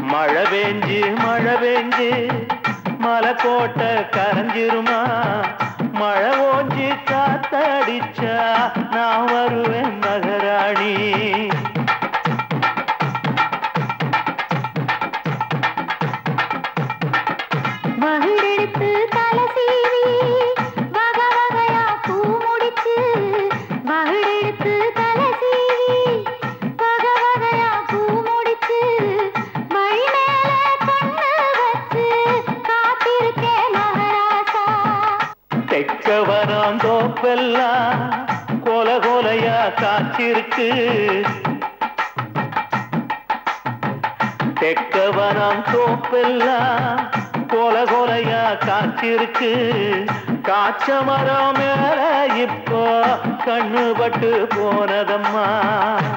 மழை பெஞ்சு மழை பெஞ்சு மலைக்கோட்டை கரைஞ்சிருமா மழை ஓஞ்சி காத்தடிச்சா நான் வருவேன் மகராணி மகிழெடுத்து தலை சீவி வக வகையா பூ முடிச்சு மகிழெடுத்து தலை சீவி வக வகையா பூ முடிச்சு வழி மேல கண்ணு வச்சு காத்திருக்கேன் மகராசா தெக்க வரம் தோப்பெல்லாம் கொல கொலையா காய்ச்சிருக்கு தெக்க வரம் தோப்பெல்லாம் கொல கொலையா காய்ச்சிருக்கு காய்ச்ச மரம் மேல இப்போ கண்ணு பட்டு போனதம்மா